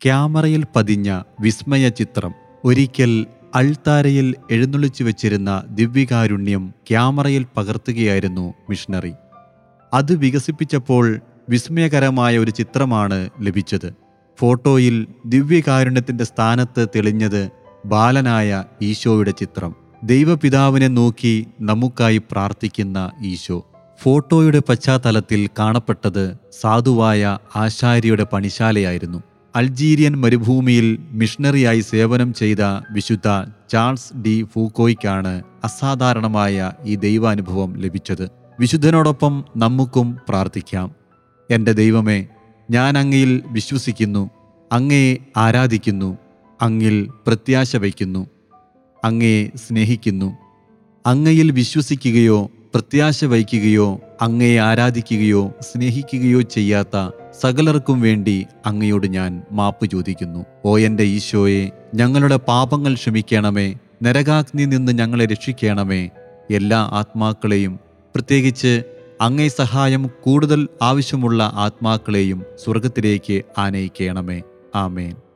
ക്യാമറയിൽ പതിഞ്ഞ വിസ്മയ ചിത്രം ഒരിക്കൽ അൾത്താരയിൽ എഴുന്നള്ളിച്ചു വെച്ചിരുന്ന ദിവ്യകാരുണ്യം ക്യാമറയിൽ പകർത്തുകയായിരുന്നു മിഷണറി അത് വികസിപ്പിച്ചപ്പോൾ വിസ്മയകരമായ ഒരു ചിത്രമാണ് ലഭിച്ചത് ഫോട്ടോയിൽ ദിവ്യകാരുണ്യത്തിന്റെ സ്ഥാനത്ത് തെളിഞ്ഞത് ബാലനായ ഈശോയുടെ ചിത്രം ദൈവപിതാവിനെ നോക്കി നമുക്കായി പ്രാർത്ഥിക്കുന്ന ഈശോ ഫോട്ടോയുടെ പശ്ചാത്തലത്തിൽ കാണപ്പെട്ടത് സാധുവായ ആശാരിയുടെ പണിശാലയായിരുന്നു അൾജീരിയൻ മരുഭൂമിയിൽ മിഷണറിയായി സേവനം ചെയ്ത വിശുദ്ധ ചാൾസ് ഡി ഫൂക്കോയ്ക്കാണ് അസാധാരണമായ ഈ ദൈവാനുഭവം ലഭിച്ചത് വിശുദ്ധനോടൊപ്പം നമുക്കും പ്രാർത്ഥിക്കാം എൻ്റെ ദൈവമേ ഞാൻ അങ്ങയിൽ വിശ്വസിക്കുന്നു അങ്ങയെ ആരാധിക്കുന്നു അങ്ങിൽ പ്രത്യാശ വയ്ക്കുന്നു അങ്ങയെ സ്നേഹിക്കുന്നു അങ്ങയിൽ വിശ്വസിക്കുകയോ പ്രത്യാശ വയ്ക്കുകയോ അങ്ങയെ ആരാധിക്കുകയോ സ്നേഹിക്കുകയോ ചെയ്യാത്ത സകലർക്കും വേണ്ടി അങ്ങയോട് ഞാൻ മാപ്പ് ചോദിക്കുന്നു ഓ എൻ്റെ ഈശോയെ ഞങ്ങളുടെ പാപങ്ങൾ ക്ഷമിക്കണമേ നരകാഗ്നി നിന്ന് ഞങ്ങളെ രക്ഷിക്കണമേ എല്ലാ ആത്മാക്കളെയും പ്രത്യേകിച്ച് അങ്ങേ സഹായം കൂടുതൽ ആവശ്യമുള്ള ആത്മാക്കളെയും സ്വർഗത്തിലേക്ക് ആനയിക്കണമേ ആമേൻ